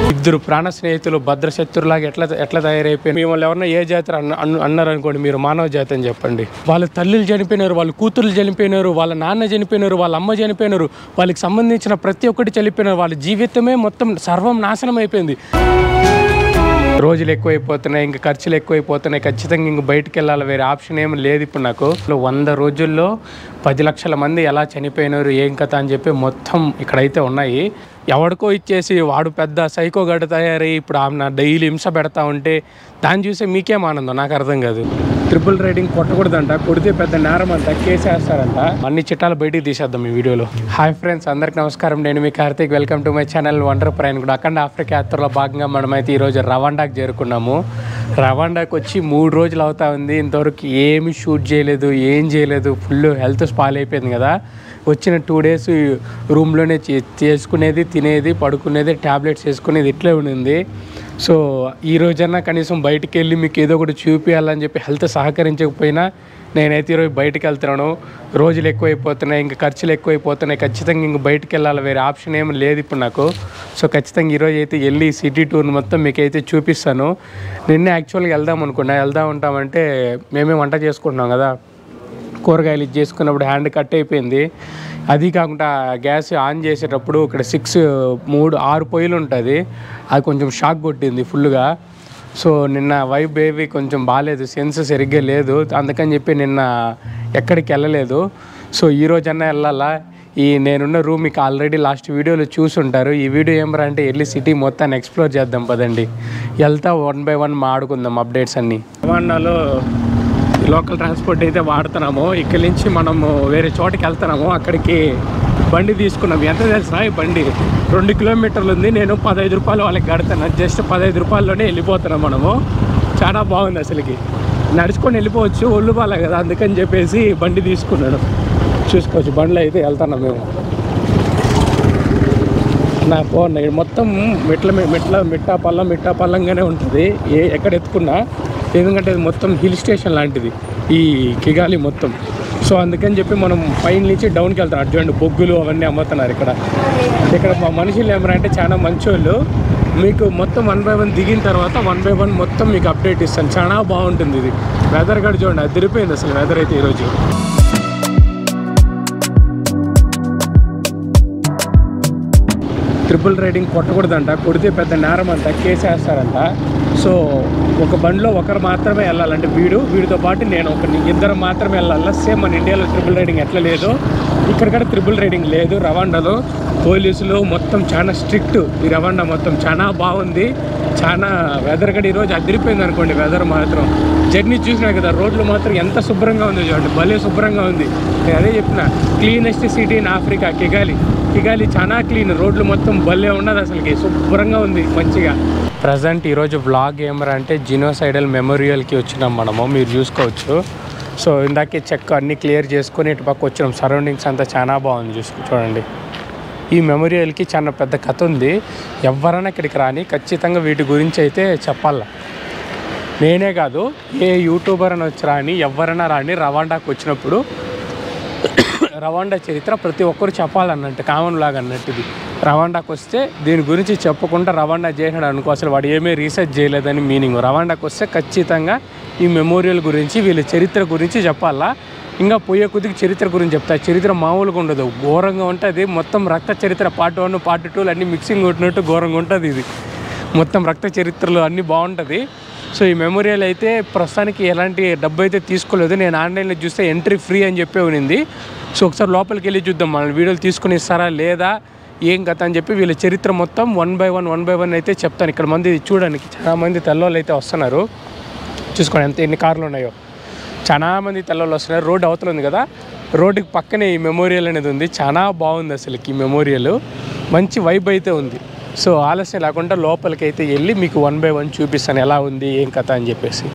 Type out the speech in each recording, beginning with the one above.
ఇద్దరు ప్రాణ స్నేహితులు భద్రశత్రులాగా ఎట్లా ఎట్లా తయారైపోయి మిమ్మల్ని ఎవరన్నా ఏ జాతి అన్న అన్న- అన్నారనుకోండి మీరు మానవ జాతి అని చెప్పండి వాళ్ళ తల్లులు చనిపోయినారు వాళ్ళ కూతుర్లు చనిపోయినారు వాళ్ళ నాన్న చనిపోయినారు వాళ్ళ అమ్మ చనిపోయినారు వాళ్ళకి సంబంధించిన ప్రతి ఒక్కటి చనిపోయినారు వాళ్ళ జీవితమే మొత్తం సర్వం నాశనం అయిపోయింది రోజులు ఎక్కువైపోతున్నాయి ఇంకా ఖర్చులు ఎక్కువైపోతున్నాయి ఖచ్చితంగా ఇంక బయటికి వెళ్ళాలి వేరే ఆప్షన్ ఏమి లేదు ఇప్పుడు నాకు వంద రోజుల్లో పది లక్షల మంది ఎలా చనిపోయినారు ఏం కథ అని చెప్పి మొత్తం ఇక్కడైతే ఉన్నాయి ఎవడికో ఇచ్చేసి వాడు పెద్ద సైకో గడ్డ తయారై ఇప్పుడు ఆమె నా డైలీ హింస పెడతా ఉంటే దాన్ని చూసే మీకేం ఆనందం నాకు అర్థం కాదు ట్రిపుల్ రైడింగ్ కొట్టకూడదంట కొడితే పెద్ద నేరం అంట కేసేస్తారంట అన్ని చిట్టాలు బయటికి తీసేద్దాం ఈ వీడియోలో హాయ్ ఫ్రెండ్స్ అందరికి నమస్కారం నేను మీ Karthik welcome to my channel wonder Prayan కూడా అఖండ ఆఫ్రికా యాత్రలో భాగంగా మనమైతే ఈరోజు రవాండాకి చేరుకున్నాము రవాండాకి వచ్చి మూడు రోజులు అవుతా ఉంది ఇంతవరకు ఏమి షూట్ చేయలేదు ఏం చేయలేదు ఫుల్ హెల్త్ స్పాల్ అయిపోయింది కదా వచ్చిన టూ డేస్ రూమ్లోనే చే- చేసుకునేది తినేది పడుకునేది ట్యాబ్లెట్స్ వేసుకునేది ఇట్లే ఉండింది సో ఈ రోజన్నా కనీసం బయటికి వెళ్ళి మీకు ఏదో ఒకటి చూపించాలని చెప్పి హెల్త్ సహకరించకపోయినా నేనైతే ఈరోజు బయటికి వెళ్తున్నాను రోజులు ఎక్కువైపోతున్నాయి ఇంకా ఖర్చులు ఎక్కువైపోతున్నాయి ఖచ్చితంగా ఇంక బయటికి వెళ్ళాలి వేరే ఆప్షన్ ఏమి లేదు ఇప్పుడు నాకు సో ఖచ్చితంగా ఈరోజు అయితే వెళ్ళి సిటీ టూర్ మొత్తం మీకు అయితే చూపిస్తాను నిన్నే యాక్చువల్గా వెళ్దాం అనుకున్నా వెళ్దాం ఉంటామంటే మేమే వంట చేసుకుంటున్నాం కదా కూరగాయలు ఇది చేసుకున్నప్పుడు హ్యాండ్ కట్ అయిపోయింది అది కాకుండా గ్యాస్ ఆన్ చేసేటప్పుడు ఇక్కడ సిక్స్ మూడు ఆరు పొయ్యిలు ఉంటుంది అది కొంచెం షాక్ కొట్టింది ఫుల్గా సో నిన్న వైఫ్ బేబీ కొంచెం బాగాలేదు సెన్స్ సరిగ్గా లేదు అందుకని చెప్పి నిన్న ఎక్కడికి వెళ్ళలేదు సో ఈ రోజన్నా వెళ్ళాలా ఈ నేనున్న రూమ్ మీకు ఆల్రెడీ లాస్ట్ వీడియోలో చూసుంటారు ఈ వీడియో ఏమరా అంటే వెళ్ళి సిటీ మొత్తాన్ని ఎక్స్ప్లోర్ చేద్దాం పదండి వెళ్తా వన్ బై వన్ మాడుకుందాం అప్డేట్స్ అన్నీ రవాణాలో లోకల్ ట్రాన్స్పోర్ట్ అయితే వాడుతున్నాము ఇక్కడి నుంచి మనము వేరే చోటకి వెళ్తున్నాము అక్కడికి బండి తీసుకున్నాం ఎంత తెలుసా ఈ బండి రెండు కిలోమీటర్లు ఉంది నేను పదహైదు రూపాయలు వాళ్ళకి కడతాను జస్ట్ పదహైదు రూపాయల్లోనే వెళ్ళిపోతున్నాం మనము చాలా బాగుంది అసలుకి నడుచుకొని వెళ్ళిపోవచ్చు ఒళ్ళు బాలే కదా అందుకని చెప్పేసి బండి తీసుకున్నాను చూసుకోవచ్చు బండిలో అయితే వెళ్తున్నాం మేము నా ఫోన్ ఇది మొత్తం మెట్ల మీ- మెట్ల మిట్టా పల్లం మిట్టా పల్లంగానే ఉంటుంది ఏ ఎక్కడ ఎత్తుకున్నా ఎందుకంటే ఇది మొత్తం హిల్ స్టేషన్ లాంటిది ఈ కిగాలి మొత్తం సో అందుకని చెప్పి మనం పైన నుంచి డౌన్కి వెళ్తాం అటువంటి బొగ్గులు అవన్నీ అమ్ముతున్నారు ఇక్కడ ఇక్కడ మా మనుషులు ఏమరంటే చాలా మంచోళ్ళు మీకు మొత్తం వన్ బై వన్ దిగిన తర్వాత వన్ బై వన్ మొత్తం మీకు అప్డేట్ ఇస్తాను చాలా బాగుంటుంది ఇది వెదర్ కూడా చూడండి అది తిరిగిపోయింది అసలు వెదర్ అయితే ఈరోజు ట్రిపుల్ రైడింగ్ కొట్టకూడదంట కొడితే పెద్ద నేరం అంట కేసేస్తారంట సో ఒక బండిలో ఒకరు మాత్రమే వెళ్ళాలంటే వీడు వీడితో పాటు నేను ఒక ఇద్దరు మాత్రమే వెళ్ళాలి సేమ్ మన ఇండియాలో ట్రిపుల్ రైడింగ్ ఎట్లా లేదు ఇక్కడ కూడా ట్రిపుల్ రైడింగ్ లేదు రవాండాలో పోలీసులు మొత్తం చాలా స్ట్రిక్ట్ ఈ రవాండా మొత్తం చాలా బాగుంది చాలా వెదర్ కూడా ఈరోజు అదిరిపోయింది అనుకోండి వెదర్ మాత్రం జర్నీ చూసినా కదా రోడ్లు మాత్రం ఎంత శుభ్రంగా ఉంది చూడండి భలే శుభ్రంగా ఉంది నేను అదే చెప్పిన cleanest city in Africa Kigali Kigali చాలా క్లీన్ రోడ్లు మొత్తం భలే ఉన్నది అసలుకి శుభ్రంగా ఉంది మంచిగా ప్రజెంట్ ఈరోజు వ్లాగ్ ఏమరా అంటే జినోసైడల్ మెమోరియల్కి వచ్చినాం మనము మీరు చూసుకోవచ్చు సో ఇందాకే చెక్ అన్నీ క్లియర్ చేసుకొని ఇటు పక్క వచ్చినాం సరౌండింగ్స్ అంతా చాలా బాగుంది చూసుకో చూడండి ఈ మెమోరియల్కి చాలా పెద్ద కథ ఉంది ఎవరైనా ఇక్కడికి రాని ఖచ్చితంగా వీటి గురించి అయితే చెప్పాల నేనే కాదు ఏ యూట్యూబర్ అని వచ్చి రాని ఎవరైనా రాని రవాండాకి వచ్చినప్పుడు రవాండా చరిత్ర ప్రతి ఒక్కరు చెప్పాలన్నట్టు కామన్ లాగా అన్నట్టు ఇది రవాండాకి వస్తే దీని గురించి చెప్పకుండా రవాండా చేసినాడు అనుకో అసలు వాడు ఏమీ రీసెర్చ్ చేయలేదని మీనింగ్ రవాండాకి వస్తే ఖచ్చితంగా ఈ మెమోరియల్ గురించి వీళ్ళ చరిత్ర గురించి చెప్పాలా ఇంకా పోయే కొద్దికి చరిత్ర గురించి చెప్తా చరిత్ర మామూలుగా ఉండదు ఘోరంగా ఉంటుంది మొత్తం Rakta Charitra part one part టూలు అన్ని మిక్సింగ్ కొట్టినట్టు ఘోరంగా ఉంటుంది ఇది మొత్తం రక్త చరిత్రలు అన్నీ బాగుంటుంది సో ఈ మెమోరియల్ అయితే ప్రస్తుతానికి ఎలాంటి డబ్బు అయితే తీసుకోలేదు నేను ఆన్లైన్లో చూస్తే ఎంట్రీ ఫ్రీ అని చెప్పి ఉన్నింది సో ఒకసారి లోపలికి వెళ్ళి చూద్దాం మన వీడియోలు తీసుకుని ఇస్తారా లేదా ఏం కథ అని చెప్పి వీళ్ళ చరిత్ర మొత్తం one by one one by one అయితే చెప్తాను ఇక్కడ మంది చూడడానికి చాలా మంది తెల్లోళ్ళు అయితే వస్తున్నారు చూసుకోండి ఎంత ఎన్ని కార్లు ఉన్నాయో చాలా మంది తెల్లవాళ్ళు వస్తున్నారు రోడ్ అవతల ఉంది కదా రోడ్డుకి పక్కనే ఈ మెమోరియల్ అనేది ఉంది చాలా బాగుంది అసలు ఈ మెమోరియల్ మంచి వైబ్ అయితే ఉంది సో ఆలస్యం లేకుండా లోపలికి అయితే వెళ్ళి మీకు వన్ బై వన్ చూపిస్తాను ఎలా ఉంది ఏం కథ అని చెప్పేసి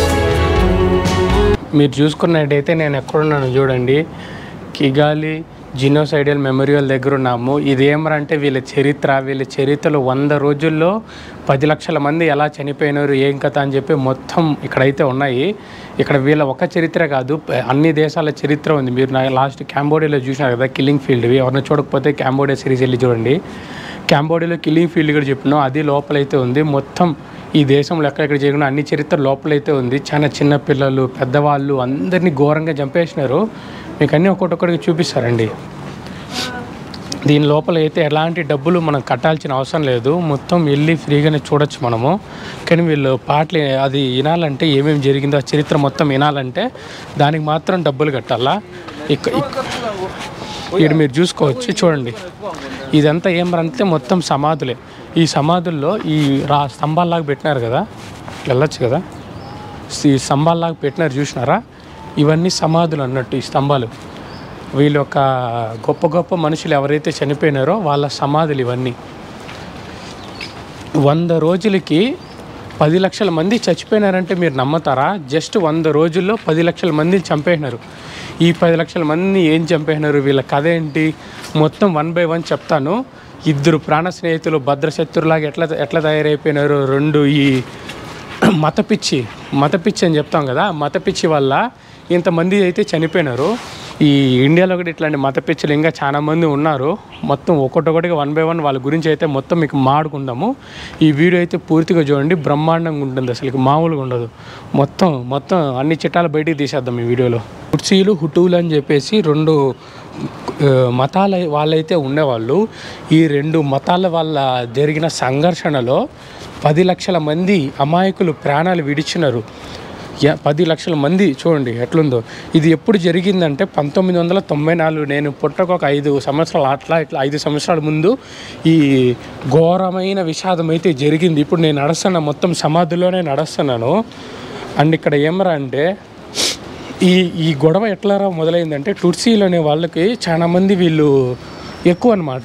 మీరు చూసుకున్నట్టయితే నేను ఎక్కడున్నాను చూడండి కిగాలి జినోసైడల్ మెమోరియల్ దగ్గర ఉన్నాము ఇది ఏమరంటే వీళ్ళ చరిత్ర వీళ్ళ చరిత్రలో వంద రోజుల్లో పది లక్షల మంది ఎలా చనిపోయినారు ఏం కథ అని చెప్పి మొత్తం ఇక్కడైతే ఉన్నాయి ఇక్కడ వీళ్ళ ఒక చరిత్ర కాదు ప- అన్ని దేశాల చరిత్ర ఉంది మీరు నా లాస్ట్ క్యాంబోడియాలో చూసినారు కదా కిల్లింగ్ ఫీల్డ్ ఎవరిని చూడకపోతే క్యాంబోడియా సిరీస్ వెళ్ళి చూడండి క్యాంబోడియాలో కిల్లింగ్ ఫీల్డ్ కూడా చెప్పినాం అది లోపలైతే ఉంది మొత్తం ఈ దేశంలో ఎక్కడెక్కడ జరిగిన అన్ని చరిత్ర లోపలైతే ఉంది చాలా చిన్న పిల్లలు పెద్దవాళ్ళు అందరినీ ఘోరంగా చంపేసినారు మీకు అన్నీ ఒక్కొక్కటికి చూపిస్తారండి దీని లోపల అయితే ఎలాంటి డబ్బులు మనం కట్టాల్సిన అవసరం లేదు మొత్తం వెళ్ళి ఫ్రీగానే చూడొచ్చు మనము కానీ వీళ్ళు పాటలు అది వినాలంటే ఏమేమి జరిగిందో ఆ చరిత్ర మొత్తం వినాలంటే దానికి మాత్రం డబ్బులు కట్టాలా ఇక ఇక- ఇక్కడ మీరు చూసుకోవచ్చు చూడండి ఇదంతా ఏమరంటే మొత్తం సమాధులే ఈ సమాధుల్లో ఈ రా స్తంభాల్లాగా పెట్టినారు కదా వెళ్ళొచ్చు కదా ఈ స్తంభాల్లాగా పెట్టినారు చూసినారా ఇవన్నీ సమాధులు అన్నట్టు ఈ స్తంభాలు వీళ్ళ యొక్క గొప్ప గొప్ప మనుషులు ఎవరైతే చనిపోయినారో వాళ్ళ సమాధులు ఇవన్నీ వంద రోజులకి పది లక్షల మంది చచ్చిపోయినారంటే మీరు నమ్మతారా జస్ట్ వంద రోజుల్లో పది లక్షల మందిని చంపేసినారు ఈ పది లక్షల మందిని ఏం చంపేసినారు వీళ్ళ కథ ఏంటి మొత్తం వన్ బై వన్ చెప్తాను ఇద్దరు ప్రాణ స్నేహితులు భద్రశత్రులాగా ఎట్లా ఎట్లా తయారైపోయినారు రెండు ఈ మత పిచ్చి మత పిచ్చి అని చెప్తాం కదా మత పిచ్చి వల్ల ఇంతమంది అయితే చనిపోయినారు ఈ ఇండియాలో కూడా ఇట్లాంటి మత పిచ్చులు ఇంకా చాలా మంది ఉన్నారు మొత్తం ఒక్కొక్కటిగా వన్ బై వన్ వాళ్ళ గురించి అయితే మొత్తం మీకు మాడుకుందాము ఈ వీడియో అయితే పూర్తిగా చూడండి బ్రహ్మాండంగా ఉంటుంది అసలు మామూలుగా ఉండదు మొత్తం మొత్తం అన్ని చిట్టాలు బయటికి తీసేద్దాం ఈ వీడియోలో హుట్సీలు హుటూలు అని చెప్పేసి రెండు ఆ, మతాల వాళ్ళైతే ఉండేవాళ్ళు ఈ రెండు మతాల వల్ల జరిగిన సంఘర్షణలో పది లక్షల మంది అమాయకులు ప్రాణాలు విడిచినారు యా- పది లక్షల మంది చూడండి ఎట్లుందో ఇది ఎప్పుడు జరిగిందంటే పంతొమ్మిది వందల తొంభై నాలుగు నేను పుట్టక ఒక ఐదు సంవత్సరాలు అట్లా ఇట్లా ఐదు సంవత్సరాల ముందు ఈ ఘోరమైన విషాదం అయితే జరిగింది ఇప్పుడు నేను నడుస్తున్నా మొత్తం సమాధిలోనే నడుస్తున్నాను అండ్ ఇక్కడ ఏమరా అంటే ఈ ఈ గొడవ ఎట్లా మొదలైందంటే టుర్సీలు అనే వాళ్ళకి చాలా మంది వీళ్ళు ఎక్కువ అనమాట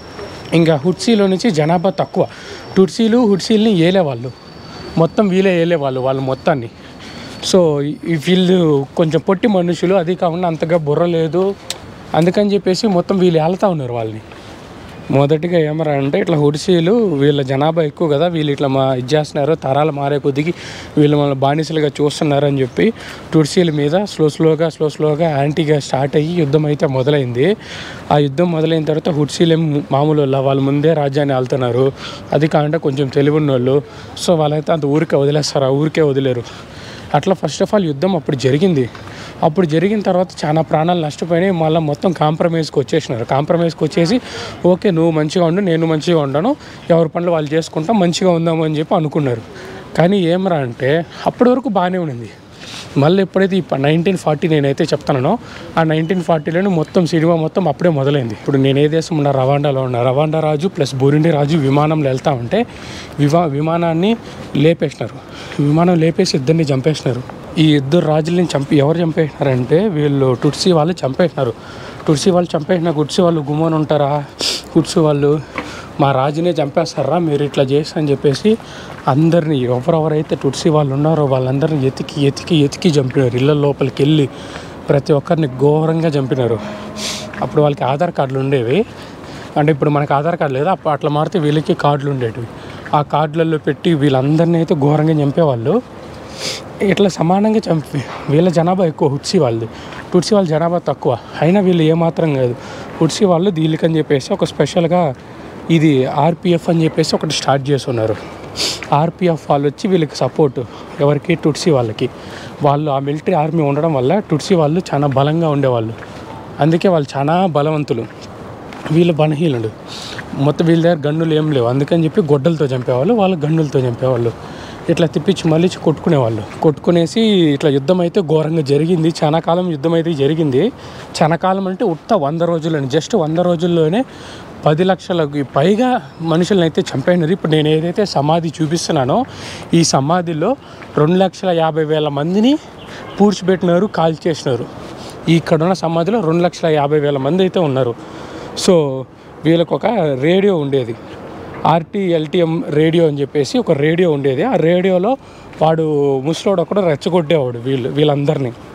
ఇంకా హుడ్సీలో నుంచి జనాభా తక్కువ టుర్సీలు హుడ్సీల్ని ఏలేవాళ్ళు మొత్తం వీళ్ళే ఏలేవాళ్ళు వాళ్ళు మొత్తాన్ని సో ఈ వీళ్ళు కొంచెం పొట్టి మనుషులు అది కాకుండా అంతగా బుర్ర లేదు అందుకని చెప్పేసి మొత్తం వీళ్ళు ఏళ్తా ఉన్నారు వాళ్ళని మొదటిగా ఏమరా అంటే ఇట్లా హుడిసీలు వీళ్ళ జనాభా ఎక్కువ కదా వీళ్ళు ఇట్లా మా ఇది చేస్తున్నారు తరాలు మారే కొద్దికి వీళ్ళు మన బానిసలుగా చూస్తున్నారు అని చెప్పి టుర్సీల మీద స్లో స్లోగా స్లో స్లోగా యాంటీగా స్టార్ట్ అయ్యి యుద్ధం అయితే మొదలైంది ఆ యుద్ధం మొదలైన తర్వాత హుడ్సీలు ఏం మామూలు వాళ్ళ వాళ్ళు ముందే రాజ్యాన్ని ఆళ్తున్నారు అది కాకుండా కొంచెం తెలివి ఉన్నోళ్ళు సో వాళ్ళైతే అంత ఊరికే వదిలేస్తారు ఆ ఊరికే వదిలేరు అట్లా ఫస్ట్ ఆఫ్ ఆల్ యుద్ధం అప్పుడు జరిగింది అప్పుడు జరిగిన తర్వాత చాలా ప్రాణాలు నష్టపోయినాయి మళ్ళీ మొత్తం కాంప్రమైజ్కి వచ్చేసినారు కాంప్రమైజ్కి వచ్చేసి ఓకే నువ్వు మంచిగా ఉండు నేను మంచిగా ఉండను ఎవరి పనులు వాళ్ళు చేసుకుంటాం మంచిగా ఉందాము అని చెప్పి అనుకున్నారు కానీ ఏమరా అంటే అప్పటి వరకు బాగానే ఉండింది మళ్ళీ ఎప్పుడైతే ఈ నైన్టీన్ ఫార్టీ నేనైతే చెప్తానో ఆ నైన్టీన్ ఫార్టీలోనే మొత్తం సినిమా మొత్తం అప్పుడే మొదలైంది ఇప్పుడు నేను ఏ దేశం ఉన్నా రవాండాలో ఉన్నా రవాండా రాజు ప్లస్ బురుండి రాజు విమానంలో వెళ్తా ఉంటే విమా విమానాన్ని లేపేసినారు విమానం లేపేసి ఇద్దరిని చంపేసినారు ఈ ఇద్దరు రాజుల్ని చంపి ఎవరు చంపేసినారంటే వీళ్ళు టుట్సీ వాళ్ళు చంపేసినారు టుట్సీ వాళ్ళు చంపేసిన గుడ్సి వాళ్ళు గుమ్మని ఉంటారా గుడ్సి వాళ్ళు మా రాజునే చంపేస్తారా మీరు ఇట్లా చేసి అని చెప్పేసి అందరినీ ఎవరెవరైతే టుట్సీ వాళ్ళు ఉన్నారో వాళ్ళందరినీ ఎతికి ఎతికి ఎతికి చంపినారు ఇళ్ళ లోపలికి వెళ్ళి ప్రతి ఒక్కరిని ఘోరంగా చంపినారు అప్పుడు వాళ్ళకి ఆధార్ కార్డులు ఉండేవి అంటే ఇప్పుడు మనకు ఆధార్ కార్డు లేదు అప్పుడు అట్లా మారితే వీళ్ళకి కార్డులు ఉండేటివి ఆ కార్డులలో పెట్టి వీళ్ళందరినీ అయితే ఘోరంగా చంపేవాళ్ళు ఇట్లా సమానంగా చంపి వీళ్ళ జనాభా ఎక్కువ హుడ్సీ వాళ్ళది టుడ్సీ వాళ్ళ జనాభా తక్కువ అయినా వీళ్ళు ఏమాత్రం కాదు హుడ్సీ వాళ్ళు దీనికని చెప్పేసి ఒక స్పెషల్గా ఇది ఆర్పిఎఫ్ అని చెప్పేసి ఒకటి స్టార్ట్ చేస్తున్నారు ఆర్పిఎఫ్ వాళ్ళు వచ్చి వీళ్ళకి సపోర్ట్ ఎవరికి టుడ్సీ వాళ్ళకి వాళ్ళు ఆ మిలిటరీ ఆర్మీ ఉండడం వల్ల టుడ్సీ వాళ్ళు చాలా బలంగా ఉండేవాళ్ళు అందుకే వాళ్ళు చాలా బలవంతులు వీళ్ళు బలహీనుడు మొత్తం వీళ్ళ దగ్గర గన్నులు ఏం లేవు అందుకని చెప్పి గొడ్డలతో చంపేవాళ్ళు వాళ్ళు గన్నులతో చంపేవాళ్ళు ఇట్లా తిప్పించి మళ్ళీ కొట్టుకునేవాళ్ళు కొట్టుకునేసి ఇట్లా యుద్ధం అయితే ఘోరంగా జరిగింది చాలా కాలం యుద్ధం అయితే జరిగింది చాలా కాలం అంటే ఉత్త వంద రోజులని జస్ట్ వంద రోజుల్లోనే పది లక్షలకు పైగా మనుషులను అయితే చంపైనారు ఇప్పుడు నేను ఏదైతే సమాధి చూపిస్తున్నానో ఈ సమాధిలో రెండు లక్షల యాభై వేల మందిని పూడ్చిపెట్టినారు కాల్చేసినారు ఇక్కడ ఉన్న సమాధిలో రెండు లక్షల యాభై వేల మంది అయితే ఉన్నారు సో వీళ్ళకు ఒక రేడియో ఉండేది ఆర్టీఎల్టీఎం రేడియో అని చెప్పేసి ఒక రేడియో ఉండేది ఆ రేడియోలో వాడు ముసలోడు ఒకడు రెచ్చగొట్టేవాడు వీళ్ళు వీళ్ళందరినీ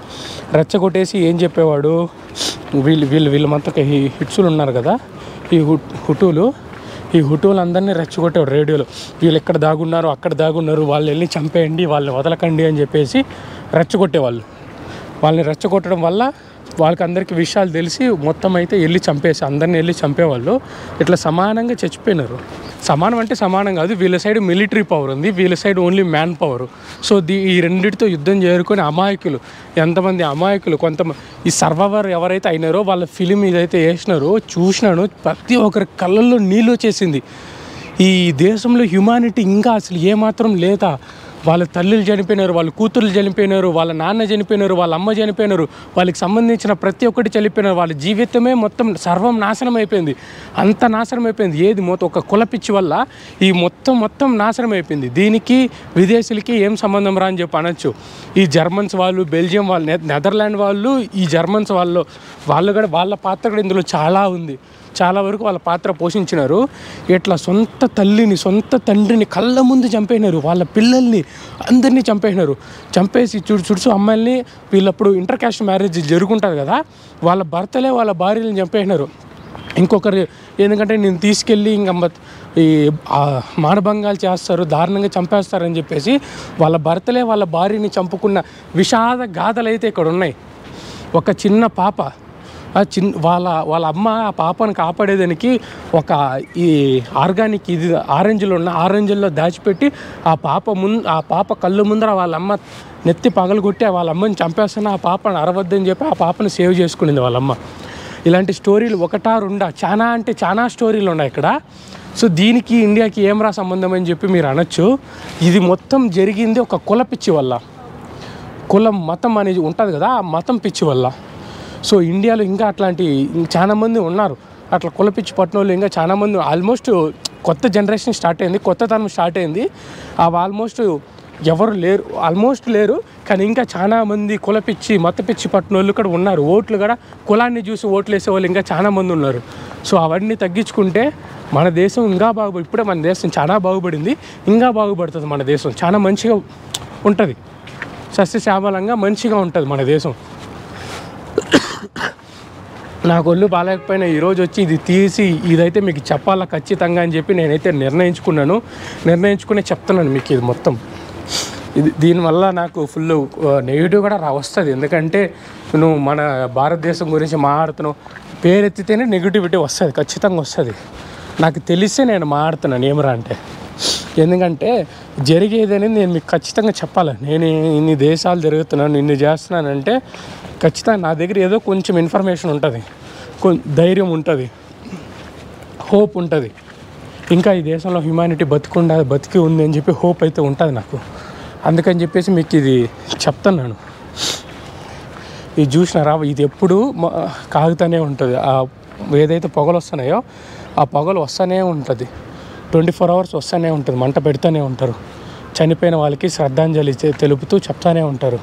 రెచ్చగొట్టేసి ఏం చెప్పేవాడు వీళ్ళు వీళ్ళు వీళ్ళు మొత్తం ఈ హిట్సులు ఉన్నారు కదా ఈ హుట్ హుటులు ఈ హుటువులు అందరినీ రెచ్చగొట్టేవాడు రేడియోలో వీళ్ళు ఎక్కడ దాగున్నారు అక్కడ దాగున్నారు వాళ్ళు వెళ్ళి చంపేయండి వాళ్ళని వదలకండి అని చెప్పేసి రెచ్చగొట్టేవాళ్ళు వాళ్ళని రెచ్చగొట్టడం వల్ల వాళ్ళకి అందరికీ విషయాలు తెలిసి మొత్తం అయితే వెళ్ళి చంపేసి అందరిని వెళ్ళి చంపేవాళ్ళు ఇట్లా సమానంగా చచ్చిపోయినారు సమానం అంటే సమానం కాదు వీళ్ళ సైడ్ మిలిటరీ పవర్ ఉంది వీళ్ళ side only man power so దీ ఈ రెండింటితో యుద్ధం చేరుకొని అమాయకులు ఎంతమంది అమాయకులు కొంతమంది ఈ సర్వైవర్ ఎవరైతే అయినారో వాళ్ళ ఫిలిం ఇదైతే వేసినారో చూసినాను ప్రతి ఒక్కరి కళ్ళల్లో నీళ్ళు వచ్చేసింది ఈ దేశంలో హ్యుమానిటీ ఇంకా అసలు ఏమాత్రం లేదా వాళ్ళ తల్లులు చనిపోయినారు వాళ్ళ కూతుర్లు చనిపోయినారు వాళ్ళ నాన్న చనిపోయినారు వాళ్ళ అమ్మ చనిపోయినారు వాళ్ళకి సంబంధించిన ప్రతి ఒక్కటి చనిపోయినారు వాళ్ళ జీవితమే మొత్తం సర్వం నాశనం అయిపోయింది అంత నాశనం అయిపోయింది ఏది మొత్తం ఒక కులపిచ్చి వల్ల ఈ మొత్తం మొత్తం నాశనం అయిపోయింది దీనికి విదేశీలకి ఏం సంబంధం రా అని చెప్పి అనొచ్చు ఈ జర్మన్స్ వాళ్ళు బెల్జియం వాళ్ళు నె- నెదర్లాండ్ వాళ్ళు ఈ జర్మన్స్ వాళ్ళు వాళ్ళు కూడా వాళ్ళ పాత్ర కూడా ఇందులో చాలా ఉంది చాలా వరకు వాళ్ళ పాత్ర పోషించినారు ఇట్లా సొంత తల్లిని సొంత తండ్రిని కళ్ళ ముందు చంపేసినారు వాళ్ళ పిల్లల్ని అందరినీ చంపేసినారు చంపేసి చుడు చుడుచు అమ్మాయిల్ని వీళ్ళప్పుడు ఇంటర్ క్యాస్ట్ మ్యారేజ్ జరుగుంటుంది కదా వాళ్ళ భర్తలే వాళ్ళ భార్యలను చంపేసినారు ఇంకొకరు ఎందుకంటే నేను తీసుకెళ్ళి ఇంకా మ- ఈ ఆ మానభంగాలు చేస్తారు దారుణంగా చంపేస్తారని చెప్పేసి వాళ్ళ భర్తలే వాళ్ళ భార్యని చంపుకున్న విషాద గాథలు అయితే ఇక్కడ ఉన్నాయి ఒక చిన్న పాప ఆ చిన్న వాళ్ళ వాళ్ళ అమ్మ ఆ పాపను కాపాడేదానికి ఒక ఈ ఆర్గానిక్ ఇది ఆరెంజ్లో ఉన్న ఆరెంజ్లో దాచిపెట్టి ఆ పాప ముందు ఆ పాప కళ్ళు ముందర వాళ్ళ అమ్మ నెత్తి పగలగొట్టి వాళ్ళ అమ్మని చంపేస్తున్న ఆ పాపను అరవద్దని చెప్పి ఆ పాపను సేవ్ చేసుకునింది వాళ్ళ అమ్మ ఇలాంటి స్టోరీలు ఒకటా రెండా చాలా అంటే చాలా స్టోరీలు ఉన్నాయి ఇక్కడ సో దీనికి ఇండియాకి ఏం రా సంబంధం అని చెప్పి మీరు అనొచ్చు ఇది మొత్తం జరిగింది ఒక కుల పిచ్చి వల్ల కులం మతం అనేది ఉంటుంది కదా ఆ మతం పిచ్చి వల్ల సో ఇండియాలో ఇంకా అట్లాంటి చాలా మంది ఉన్నారు అట్లా కుల పిచ్చి పట్టిన వాళ్ళు ఇంకా చాలా మంది ఆల్మోస్ట్ కొత్త జనరేషన్ స్టార్ట్ అయింది కొత్త తరం స్టార్ట్ అయింది అవి ఆల్మోస్ట్ ఎవరు లేరు ఆల్మోస్ట్ లేరు కానీ ఇంకా చాలా మంది కుల పిచ్చి మత పిచ్చి పట్టిన వాళ్ళు కూడా ఉన్నారు ఓట్లు కూడా కులాన్ని చూసి ఓట్లు వేసే వాళ్ళు ఇంకా చాలా మంది ఉన్నారు సో అవన్నీ తగ్గించుకుంటే మన దేశం ఇంకా బాగుపడి ఇప్పుడే మన దేశం చాలా బాగుపడింది ఇంకా బాగుపడుతుంది మన దేశం చాలా మంచిగా ఉంటుంది సస్యశ్యామలంగా మంచిగా ఉంటుంది మన దేశం నాకు ఒళ్ళు బాగాలేకపోయినా ఈరోజు వచ్చి ఇది తీసి ఇదైతే మీకు చెప్పాలా ఖచ్చితంగా అని చెప్పి నేనైతే నిర్ణయించుకున్నాను నిర్ణయించుకునే చెప్తున్నాను మీకు ఇది మొత్తం ఇది దీనివల్ల నాకు ఫుల్ నెగిటివ్ కూడా రా వస్తుంది ఎందుకంటే నువ్వు మన భారతదేశం గురించి మాట్లాడుతున్నావు పేరెత్తితేనే నెగిటివిటీ వస్తుంది ఖచ్చితంగా వస్తుంది నాకు తెలిసే నేను మాట్లాడుతున్నాను ఏమరా అంటే ఎందుకంటే జరిగేది అనేది నేను మీకు ఖచ్చితంగా చెప్పాలి నేను ఇన్ని దేశాలు తిరుగుతున్నాను ఇన్ని చేస్తున్నానంటే ఖచ్చితంగా నా దగ్గర ఏదో కొంచెం ఇన్ఫర్మేషన్ ఉంటుంది కొం- ధైర్యం ఉంటుంది హోప్ ఉంటుంది ఇంకా ఈ దేశంలో హ్యుమానిటీ బతికుండా బతికి ఉంది అని చెప్పి హోప్ అయితే ఉంటుంది నాకు అందుకని చెప్పేసి మీకు ఇది చెప్తున్నాను ఇది చూసినారా ఇది ఎప్పుడు మ- కాగుతూనే ఉంటుంది ఆ ఏదైతే పొగలు వస్తున్నాయో ఆ పొగలు వస్తూనే ఉంటుంది ట్వంటీ ఫోర్ అవర్స్ వస్తూనే ఉంటుంది మంట పెడుతూనే ఉంటారు చనిపోయిన వాళ్ళకి శ్రద్ధాంజలి చే- తెలుపుతూ చెప్తానే ఉంటారు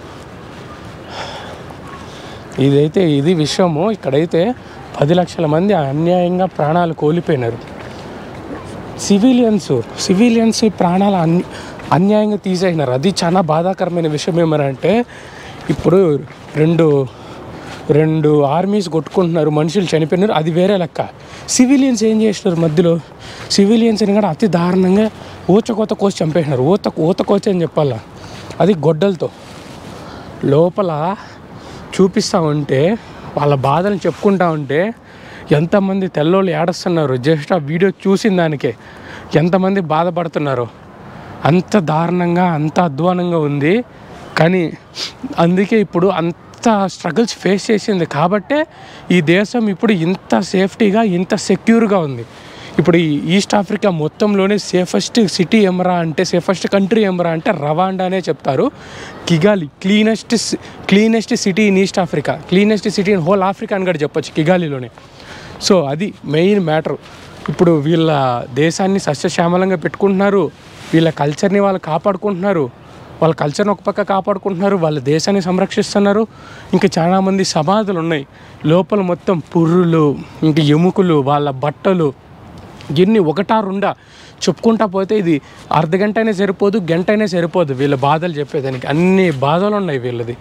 ఇదైతే ఇది విషయము ఇక్కడైతే పది లక్షల మంది అన్యాయంగా ప్రాణాలు కోల్పోయినారు సివిలియన్స్ సివిలియన్స్ ప్రాణాలు అన్ అన్యాయంగా తీసేసినారు అది చాలా బాధాకరమైన విషయం ఏమనంటే ఇప్పుడు రెండు రెండు ఆర్మీస్ కొట్టుకుంటున్నారు మనుషులు చనిపోయినారు అది వేరే లెక్క సివిలియన్స్ ఏం చేసినారు మధ్యలో సివిలియన్స్ని కూడా అతి దారుణంగా ఊచకోత కోసి చంపేసినారు ఊత ఊత కోసి అని చెప్పాలా అది గొడ్డలతో లోపల చూపిస్తూ ఉంటే వాళ్ళ బాధలు చెప్పుకుంటా ఉంటే ఎంతమంది తెల్లోళ్ళు ఏడుస్తున్నారు జస్ట్ ఆ వీడియో చూసిన దానికే ఎంతమంది బాధపడుతున్నారు అంత దారుణంగా అంత అధ్వానంగా ఉంది కానీ అందుకే ఇప్పుడు అంత స్ట్రగుల్స్ ఫేస్ చేసింది కాబట్టే ఈ దేశం ఇప్పుడు ఇంత సేఫ్టీగా ఇంత సెక్యూర్గా ఉంది ఇప్పుడు ఈ ఈస్ట్ ఆఫ్రికా మొత్తంలోనే సేఫెస్ట్ సిటీ ఎమరా అంటే సేఫెస్ట్ కంట్రీ ఎమరా అంటే రవాండానే చెప్తారు Kigali cleanest cleanest city in east Africa cleanest city in whole Africa అని కూడా చెప్పొచ్చు కిగాలిలోనే సో అది మెయిన్ మ్యాటర్ ఇప్పుడు వీళ్ళ దేశాన్ని సస్యశ్యామలంగా పెట్టుకుంటున్నారు వీళ్ళ కల్చర్ని వాళ్ళు కాపాడుకుంటున్నారు వాళ్ళ కల్చర్ని ఒక పక్క కాపాడుకుంటున్నారు వాళ్ళ దేశాన్ని సంరక్షిస్తున్నారు ఇంకా చాలామంది సమాధులు ఉన్నాయి లోపల మొత్తం పుర్రులు ఇంకా ఎముకలు వాళ్ళ బట్టలు ఎన్ని ఒకటా రెండా చెప్పుకుంటా పోతే ఇది అర్ధ గంట అయినా సరిపోదు గంట అయినా సరిపోదు వీళ్ళ బాధలు చెప్పేదానికి అన్ని బాధలు ఉన్నాయి వీళ్ళది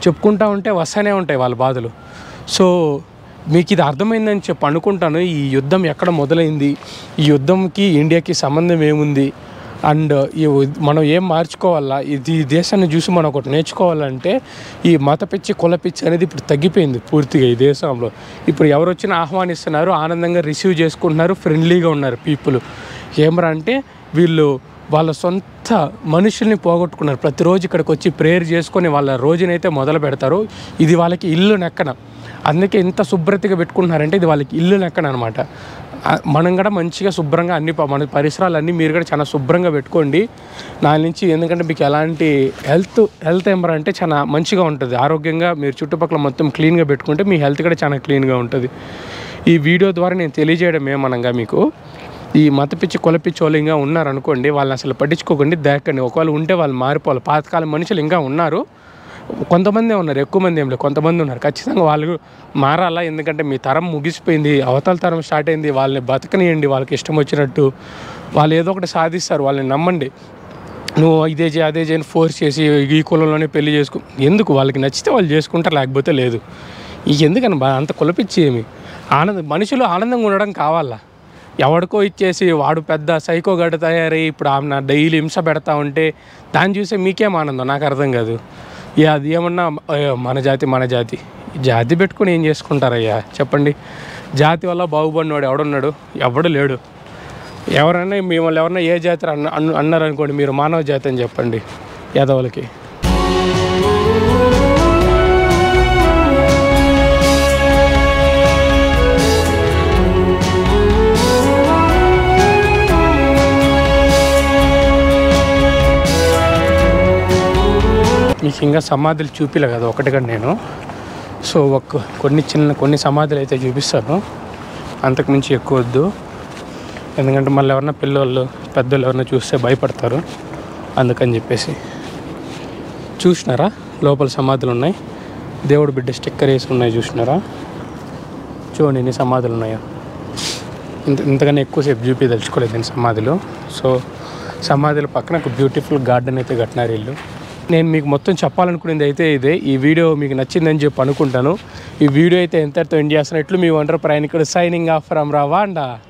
చెప్పుకుంటా ఉంటే వస్తూనే ఉంటాయి వాళ్ళ బాధలు సో మీకు ఇది అర్థమైందని చెప్పి అనుకుంటాను ఈ యుద్ధం ఎక్కడ మొదలైంది ఈ యుద్ధంకి ఇండియాకి సంబంధం ఏముంది అండ్ ఈ ఉ- మనం ఏం మార్చుకోవాలా ఇది ఈ దేశాన్ని చూసి మనం ఒకటి నేర్చుకోవాలంటే ఈ మత పిచ్చి కుల పిచ్చి అనేది ఇప్పుడు తగ్గిపోయింది పూర్తిగా ఈ దేశంలో ఇప్పుడు ఎవరు వచ్చినా ఆహ్వానిస్తున్నారు ఆనందంగా రిసీవ్ చేసుకుంటున్నారు ఫ్రెండ్లీగా ఉన్నారు పీపుల్ ఏమరా అంటే వీళ్ళు వాళ్ళ సొంత మనుషుల్ని పోగొట్టుకున్నారు ప్రతిరోజు ఇక్కడికి వచ్చి ప్రేయర్ చేసుకొని వాళ్ళ రోజునైతే మొదలు పెడతారు ఇది వాళ్ళకి ఇల్లు నెక్కన అందుకే ఇంత శుభ్రతగా పెట్టుకుంటున్నారంటే ఇది వాళ్ళకి ఇల్లు లెక్కన అనమాట మనం కూడా మంచిగా శుభ్రంగా అన్ని ప- మన పరిసరాలన్నీ మీరు కూడా చాలా శుభ్రంగా పెట్టుకోండి నా నుంచి ఎందుకంటే మీకు ఎలాంటి హెల్త్ హెల్త్ ఎంబర్ అంటే చాలా మంచిగా ఉంటుంది ఆరోగ్యంగా మీరు చుట్టుపక్కల మొత్తం క్లీన్గా పెట్టుకుంటే మీ హెల్త్ కూడా చాలా క్లీన్గా ఉంటుంది ఈ వీడియో ద్వారా నేను తెలియజేయడం ఏమనగా మీకు ఈ మత పిచ్చి కుల పిచ్చి వాళ్ళు ఇంకా ఉన్నారనుకోండి వాళ్ళని అసలు పట్టించుకోకండి దేకండి ఒకవేళ ఉంటే వాళ్ళు మారిపోవాలి పాతకాలం మనుషులు ఇంకా ఉన్నారు కొంతమంది ఉన్నారు ఎక్కువ మంది ఏం లేదు కొంతమంది ఉన్నారు ఖచ్చితంగా వాళ్ళు మారాలా ఎందుకంటే మీ తరం ముగిసిపోయింది అవతల తరం స్టార్ట్ అయింది వాళ్ళని బతకనియండి వాళ్ళకి ఇష్టం వచ్చినట్టు వాళ్ళు ఏదో ఒకటి సాధిస్తారు వాళ్ళని నమ్మండి నువ్వు ఇదే చేయి అదే చేయని ఫోర్స్ చేసి ఈ కులంలోనే పెళ్లి చేసుకో ఎందుకు వాళ్ళకి నచ్చితే వాళ్ళు చేసుకుంటారు లేకపోతే లేదు ఈ ఎందుకని బా అంత కులపిచ్చి ఏమి ఆనంద మనుషులు ఆనందంగా ఉండడం కావాలా ఎవడికో ఇచ్చేసి వాడు పెద్ద సైకో గడ్డ తయారై ఇప్పుడు ఆమె నా డైలీ హింస పెడతా ఉంటే దాన్ని చూసే మీకేం ఆనందం నాకు అర్థం కాదు ఇక అది ఏమన్నా అయ్యో, మన జాతి మన జాతి జాతి పెట్టుకుని ఏం చేసుకుంటారయ్యా చెప్పండి జాతి వల్ల బాగుపడినవాడు ఎవడున్నాడు ఎవడు లేడు ఎవరైనా మిమ్మల్ని ఎవరైనా ఏ జాతి అన్న అన్న- అన్నారనుకోండి మీరు మానవ జాతి అని చెప్పండి యాదవులకి మీకు ఇంకా సమాధులు చూపిలే కదా ఒకటిగా నేను సో ఒక కొన్ని చిన్న కొన్ని సమాధులు అయితే చూపిస్తాను అంతకుమించి ఎక్కువ వద్దు ఎందుకంటే మళ్ళీ ఎవరన్నా పిల్లలు పెద్దలు ఎవరన్నా చూస్తే భయపడతారు అందుకని చెప్పేసి చూసినారా లోపల సమాధులు ఉన్నాయి దేవుడు బిడ్డ స్టిక్కర్ వేసి ఉన్నాయి చూసినారా చూడండి ఎన్ని సమాధులు ఉన్నాయో ఇంత ఇంతకన్నా ఎక్కువసేపు చూపి తెలుసుకోలేదు నేను సమాధులు సో సమాధుల పక్కన ఒక బ్యూటిఫుల్ గార్డెన్ అయితే కట్టినారు ఇల్లు నేను మీకు మొత్తం చెప్పాలనుకునేది అయితే ఇదే ఈ వీడియో మీకు నచ్చిందని చెప్పి అనుకుంటాను ఈ వీడియో అయితే ఎంతటితో ఎండ్ చేస్తున్నట్లు మీ ఒంటరి ప్రయాణికుడు సైనింగ్ ఆఫ్ ఫ్రమ్ రావాండా